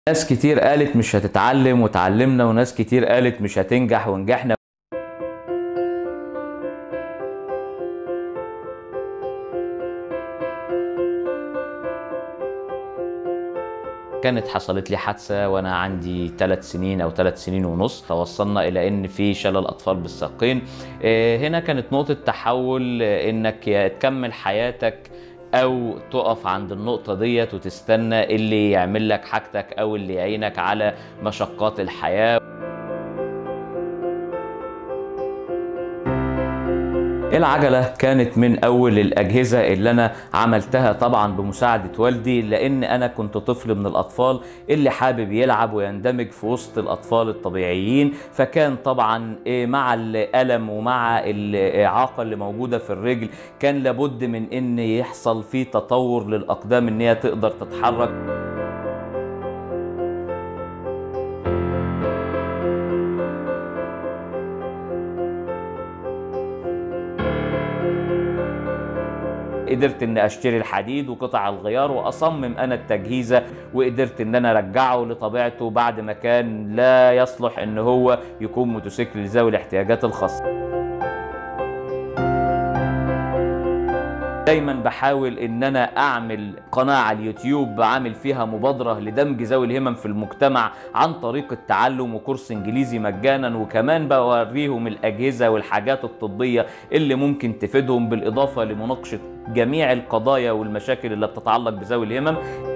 ناس كتير قالت مش هتتعلم وتعلمنا وناس كتير قالت مش هتنجح ونجحنا كانت حصلت لي حادثة وأنا عندي ثلاث سنين أو ثلاث سنين ونص توصلنا إلى إن في شلل أطفال بالساقين آه، هنا كانت نقطة تحول آه، إنك يا تكمل حياتك أو تقف عند النقطة ديت وتستنى اللي يعمل لك حاجتك أو اللي يعينك على مشقات الحياة العجلة كانت من أول الأجهزة اللي أنا عملتها طبعا بمساعدة والدي لأن أنا كنت طفل من الأطفال اللي حابب يلعب ويندمج في وسط الأطفال الطبيعيين فكان طبعا إيه مع الألم ومع الإعاقة اللي موجودة في الرجل كان لابد من إن يحصل فيه تطور للأقدام إن هي تقدر تتحرك قدرت ان اشتري الحديد وقطع الغيار واصمم انا التجهيزه وقدرت ان انا ارجعه لطبيعته بعد ما كان لا يصلح ان هو يكون موتوسيكل ذوي الاحتياجات الخاصه دايما بحاول ان انا اعمل قناه على اليوتيوب بعمل فيها مبادره لدمج ذوي الهمم في المجتمع عن طريق التعلم وكورس انجليزي مجانا وكمان بوريهم الاجهزه والحاجات الطبيه اللي ممكن تفيدهم بالاضافه لمناقشه جميع القضايا والمشاكل اللي بتتعلق بذوي الهمم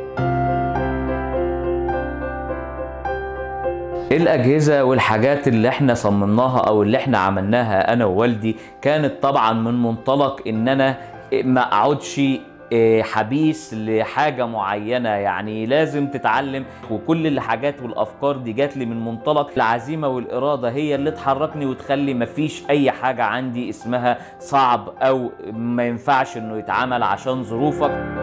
الأجهزة والحاجات اللي احنا صممناها أو اللي احنا عملناها أنا ووالدي كانت طبعا من منطلق إن أنا ما أقعدش إيه، حبيس لحاجة معينة يعني لازم تتعلم وكل الحاجات والأفكار دي جات لي من منطلق العزيمة والإرادة هي اللي تحركني وتخلي مفيش أي حاجة عندي اسمها صعب أو ما ينفعش إنه يتعمل عشان ظروفك